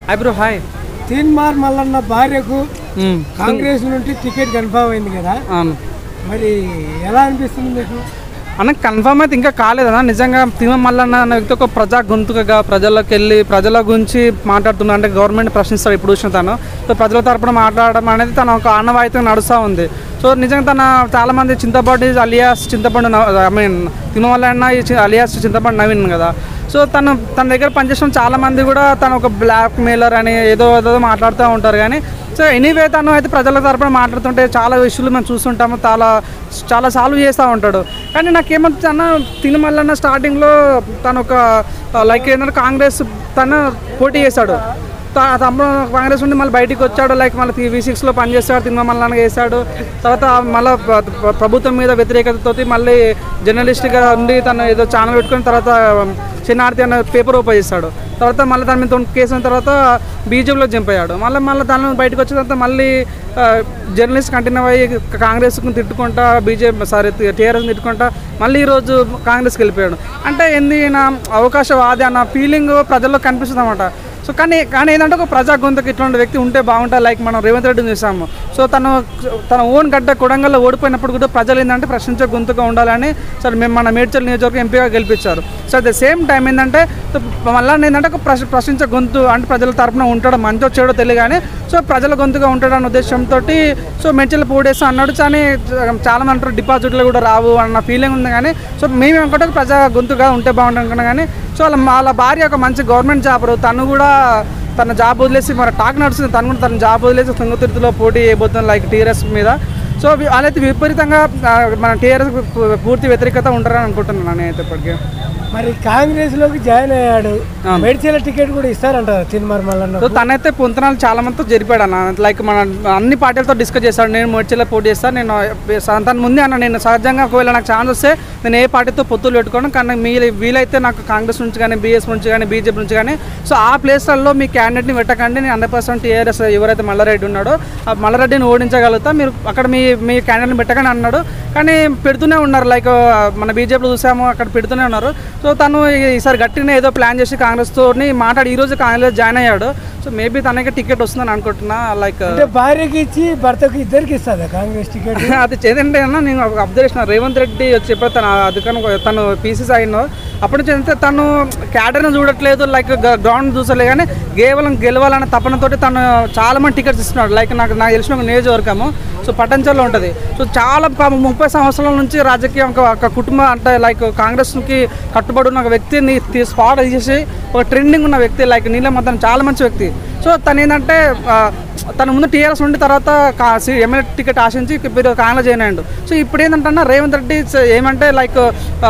Hi bro hi Teenmaar Mallanna భార్యకు కాంగ్రెస్ నుండి ticket confirm అయింది కదా అవును మరి ఎలా అనిపిస్తుంది మీకు అన్న కన్ఫర్మ్ అయితే ఇంకా కాలేదన్న నిజంగా తిమ మల్లన్న అన్న వ్యక్తి ఒక ప్రజా గొంతుకగా ప్రజల్లోకి వెళ్ళి ప్రజల గురించి మాట్లాడుతున్నా అంటే గవర్నమెంట్ ప్రశ్నిస్తాడు ఇప్పుడు చూసిన తను సో ప్రజల తరపున మాట్లాడడం అనేది తన ఒక ఆనవాయితీగా నడుస్తూ ఉంది సో నిజంగా తన చాలామంది చింతపండు అలియాస్ చింతపండు ఐ మీన్ తిమ మల్లన్న ఈ చి- అలియాస్ చింతపండు నవీన్ కదా సో తను తన దగ్గర పనిచేసిన చాలా మంది కూడా తను ఒక బ్లాక్ మెయిలర్ అని ఏదో ఏదో మాట్లాడుతూ ఉంటారు కానీ సో ఎనీవే తను అయితే ప్రజల తరపున మాట్లాడుతుంటే చాలా ఇష్యూలు మనం చూస్తుంటాము చాలా చాలా సాల్వ్ చేస్తూ ఉంటాడు కానీ నాకేమంటుంది అన్న తినమల్లన్న స్టార్టింగ్లో తను ఒక లైక్ ఏంటంటే కాంగ్రెస్ తను పోటీ చేశాడు తా- తమ్ముడు కాంగ్రెస్ నుండి మళ్ళీ బయటికి వచ్చాడు లైక్ మళ్ళీ వి సిక్స్లో పనిచేస్తాడు తిన్న మళ్ళీ వేసాడు తర్వాత మళ్ళీ ప్రభుత్వం మీద వ్యతిరేకతతో మళ్ళీ జర్నలిస్ట్గా ఉండి తను ఏదో ఛానల్ పెట్టుకుని తర్వాత చిన్నార్తి అన్న పేపర్ ఓపెన్ చేస్తాడు తర్వాత మళ్ళీ దాని మీద తొండి కేసు అయిన తర్వాత బీజేపీలో జంప్ అయ్యాడు మళ్ళీ మళ్ళీ దాని నుంచి బయటకు వచ్చిన తర్వాత మళ్ళీ జర్నలిస్ట్ కంటిన్యూ అయ్యి కాంగ్రెస్ని తిట్టుకుంటా బీజేపీ సారీ టీఆర్ఎస్ని తిట్టుకుంటా మళ్ళీ ఈరోజు కాంగ్రెస్కి వెళ్ళిపోయాడు అంటే ఏంది నా అవకాశవాది అన్న ఫీలింగ్ ప్రజల్లో కనిపిస్తుంది అనమాట సో కానీ కానీ ఏంటంటే ఒక ప్రజా గొంతుకు ఇట్లాంటి వ్యక్తి ఉంటే బాగుంటుంది లైక్ మనం రేవంత్ రెడ్డిని చూసాము సో తను తన ఓన్ గడ్డ కొడంగల్లో ఓడిపోయినప్పుడు కూడా ప్రజలు ఏంటంటే ప్రశ్నించే గొంతుగా ఉండాలని సరే మేము మన మేడ్చల్ నియోజకవర్గం ఎంపీగా గెలిపించారు so at the same time ఏంటంటే సో మళ్ళీ ఏంటంటే ఒక ప్రశ్న ప్రశ్నించే గొంతు అంటే ప్రజల తరపున ఉంటాడు మంచో చెడో తెలియదు కానీ సో ప్రజల గొంతుగా ఉంటాడు అన్న ఉద్దేశంతో సో మెడ్చల్ పోడేస్తా అన్నాడు కానీ చాలా మంది అంటారు డిపాజిట్లు కూడా రావు అన్న ఫీలింగ్ ఉంది కానీ సో మేము అనుకుంటే ఒక ప్రజా గొంతుగా ఉంటే బాగుంటుంది అనుకున్నాం కానీ సో వాళ్ళ వాళ్ళ భార్య ఒక మంచి గవర్నమెంట్ జాబ్ తను కూడా తన జాబ్ వదిలేసి మన టాక్ నడుస్తుంది తను కూడా తన జాబ్ వదిలేసి తుంగతుర్తిలో పోటీ చేయబోతుంది లైక్ టీఆర్ఎస్ మీద సో వి- వాళ్ళైతే విపరీతంగా ఆ, మన టీఆర్ఎస్ పూర్తి వ్యతిరేకత ఉంటారని అనుకుంటున్నాను నేనైతే ఇప్పటికీ మరి కాంగ్రెస్ లోకి జాయిన్ అయ్యాడు అవును. మెడిచల టికెట్ కూడా ఇస్తారంటారు తీన్మార్ మల్లన్న సో తనైతే పొంతనాలు చాలా మందితో జరిపాడు అన్న లైక్ మన అన్ని పార్టీలతో డిస్కస్ చేశాడు నేను మోర్చిలో పోటీ చేస్తాను నేను తన ముందే అన్న నేను సహజంగా ఒకవేళ నాకు ఛాన్స్ వస్తే నేను ఏ పార్టీతో పొత్తులు పెట్టుకోను కానీ మీ వీలైతే నాకు కాంగ్రెస్ నుంచి కానీ బీఎస్ నుంచి కానీ బీజేపీ నుంచి కానీ సో ఆ ప్లేస్లలో మీ క్యాండిడేట్ని పెట్టకండి నేను హండ్రెడ్ పర్సెంట్ టీఆర్ఎస్ ఎవరైతే మల్లారెడ్డి ఉన్నాడో ఆ మల్లారెడ్డిని ఓడించగలుగుతా మీరు అక్కడ మీ మీ క్యాండిడేట్ని పెట్టకండి అన్నాడు కానీ పెడుతూనే ఉన్నారు లైక్ మన బీజేపీలో చూసాము అక్కడ పెడుతూనే ఉన్నారు సో తను ఈసారి గట్టిగా ఏదో ప్లాన్ చేసి కాంగ్రెస్తో మాట్లాడి ఈ రోజు కాంగ్రెస్ జాయిన్ అయ్యాడు సో మేబీ తనకి టికెట్ వస్తుందని అనుకుంటున్నా లైక్ అంటే భార్యకి ఇచ్చి భర్తకు ఇద్దరికి ఇస్తుందా కాంగ్రెస్ టికెట్ అది చేదంటే అన్న నేను అబ్జర్వ్ రేవంత్ రెడ్డి వచ్చి ఎప్పుడు తన అధికారం తను పీసీసీ అయినో అప్పటి నుంచి అయితే తను క్యాడర్ని చూడట్లేదు లైక్ గ్రౌండ్ చూసలే కానీ కేవలం గెలవాలన్న తపనతోటి తను చాలా మంది టికెట్స్ ఇస్తున్నాడు లైక్ నాకు నాకు తెలిసిన ఒక నియోజకవర్గము సో పట్టంచల్లో ఉంటుంది సో చాలా పాపం ముప్పై సంవత్సరాల నుంచి రాజకీయం ఒక ఒక కుటుంబం అంటే లైక్ కాంగ్రెస్కి కట్టుబడి ఉన్న ఒక వ్యక్తిని తీ- స్పాట్ చేసి ఒక ట్రెండింగ్ ఉన్న వ్యక్తి లైక్ నీలం తను చాలా మంచి వ్యక్తి సో తను ఏంటంటే ఆ, తన ముందు టీఆర్ఎస్ ఉండి తర్వాత ఎమ్మెల్యే టికెట్ ఆశించి మీరు కాంగ్రెస్ జాయిన్ అయ్యాడు సో ఇప్పుడు ఏంటంటే రేవంత్ రెడ్డి స- ఏమంటే లైక్ ఆ,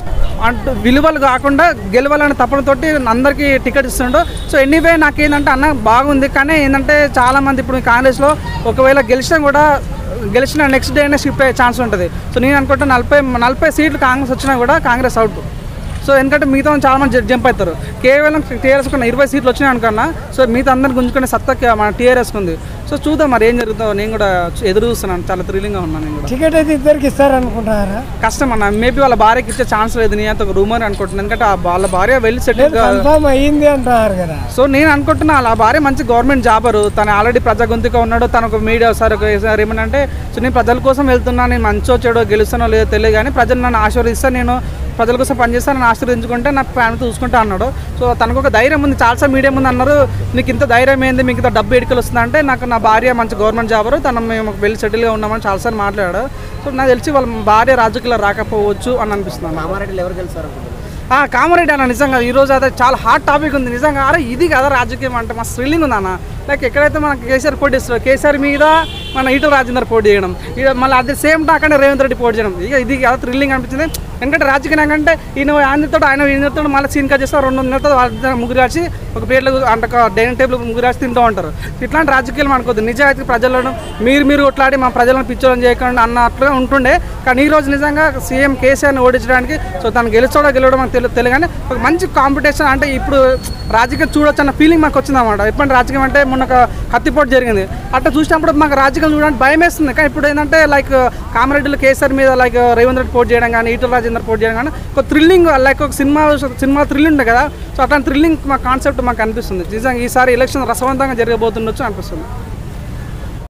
అంటూ విలువలు కాకుండా గెలవాలనే తపనతోటి అందరికీ టికెట్ ఇస్తుండో సో ఎనీవే నాకేంటంటే అన్న బాగుంది కానీ ఏంటంటే చాలామంది ఇప్పుడు కాంగ్రెస్లో ఒకవేళ గెలిచినా కూడా గెలిచిన నెక్స్ట్ డే అయినా షిఫ్ట్ అయ్యే ఛాన్స్ ఉంటుంది సో నేను అనుకుంటే నలభై నలభై సీట్లు కాంగ్రెస్ వచ్చినా కూడా కాంగ్రెస్ అవుట్ సో ఎందుకంటే మిగతా వాళ్ళు చాలా మంది జ- జంప్ అవుతారు కేవలం టీఆర్ఎస్ కొన్ని ఇరవై సీట్లు వచ్చినాయి అనుకున్నా సో మిగతా అందరిని గుంజుకునే సత్తా కే- మన టీఆర్ఎస్ ఉంది సో చూద్దాం మరి ఏం జరుగుతుందో నేను కూడా చూ- ఎదురు చూస్తున్నాను చాలా థ్రిల్లింగ్గా ఉన్నాను నేను కూడా టికెట్ అయితే ఇద్దరికి ఇస్తారనుకుంటారా కష్టం అన్న మేబీ వాళ్ళ భార్యకి ఇచ్చే ఛాన్స్ లేదు నేను అంత రూమర్ అనుకుంటున్నాను ఎందుకంటే ఆ వాళ్ళ భార్య వెళ్ళి సెటిల్ లేదు కన్ఫర్మ్ అయ్యింది అంటారు కదా సో నేను అనుకుంటున్నా వాళ్ళ భార్య మంచి గవర్నమెంట్ జాబరు తను ఆల్రెడీ ప్రజా గొంతుగా ఉన్నాడు తను ఒక మీడియా సార్ ఒక సార్ ఏమనంటే సో నేను ప్రజల కోసం వెళ్తున్నా నేను మంచో చెడో గెలుస్తానో లేదో తెలియదు కానీ ప్రజలు నన్ను ఆశీర్వదిస్తే నేను ప్రజల కోసం పనిచేస్తాను నన్ను ఆశీర్వదించుకుంటే నా ఫ్యామిలీ చూసుకుంటా అన్నాడు సో తనకు ఒక ధైర్యం ఉంది చాలాసార్లు మీడియా ముందు అన్నారు నీకు ఇంత ధైర్యం ఏంది మీకు ఇంత డబ్బు ఎడుకలు వస్తుందా అంటే నాకు నా భార్య మంచి గవర్నమెంట్ జాబరు తను మేము వెళ్ళి సెటిల్గా ఉన్నామని చాలాసార్లు మాట్లాడాడు సో నాకు తెలిసి వాళ్ళ భార్య రాజకీయాలు రాకపోవచ్చు అని అనిపిస్తుంది కామారెడ్డిలో ఎవరు గెలుస్తారు అనుకుంటున్నారు ఆ, కామారెడ్డి అన్న నిజంగా ఈ రోజు అయితే చాలా హాట్ టాపిక్ ఉంది నిజంగా అరే ఇది కదా రాజకీయం అంటే మా థ్రిల్లింగ్ ఉంది అన్న లైక్ ఎక్కడైతే మన కేసీఆర్ పోటీ ఇస్తారో కేసీఆర్ మీద మన ఈటల రాజేందర్ పోటీ చేయడం ఇక మళ్ళీ అట్ ద సేమ్ టైం అక్కడ రేవంత్ రెడ్డి పోటీ చేయడం ఇక ఇది కదా థ్రిల్లింగ్ అనిపించింది ఎందుకంటే రాజకీయం అంటే ఈయన ఆయనతో ఆయన ఈయనతో మళ్ళీ సీన్ కట్ చేస్తారు రెండు నెలతో వాళ్ళ ముగ్గురు రాసి ఒక ప్లేట్లో అంటే ఒక డైనింగ్ టేబుల్ ముగ్గురు రాసి తింటూ ఉంటారు ఇట్లాంటి రాజకీయాలు అనుకోవద్దు నిజాయితీ ప్రజలను మీరు మీరు కొట్లాడి మా ప్రజలను పిచ్చోళ్ళని చేయకుండా అన్నట్లుగా ఉంటుండే కానీ ఈ రోజు నిజంగా సీఎం కేసీఆర్ని ఓడించడానికి సో తను గెలుస్తాడో గెలవడం మనకు తెలియదు తెలియదు కానీ ఒక మంచి కాంపిటీషన్ అంటే ఇప్పుడు రాజకీయం చూడొచ్చు అన్న ఫీలింగ్ మాకు వచ్చింది అనమాట ఎప్పుడు రాజకీయం అంటే మొన్న మొన్న ఒక కత్తిపోటు జరిగింది అట్లా చూసినప్పుడు మాకు రాజకీయం చూడడానికి భయం వేస్తుంది కానీ ఇప్పుడు ఏంటంటే లైక్ కామారెడ్డిలో కేసీఆర్ మీద లైక్ రేవంత్ రెడ్డి పోటీ చేయడం కానీ ఈటల రాజేందర్ పోటీ చేయడం కానీ ఒక థ్రిల్లింగ్ లైక్ ఒక సినిమా సినిమా థ్రిల్ ఉంటుంది కదా సో అట్లాంటి థ్రిల్లింగ్ మా కాన్సెప్ట్ మాకు అనిపిస్తుంది నిజంగా ఈసారి ఎలక్షన్ రసవంతంగా జరగబోతుండొచ్చు అనిపిస్తుంది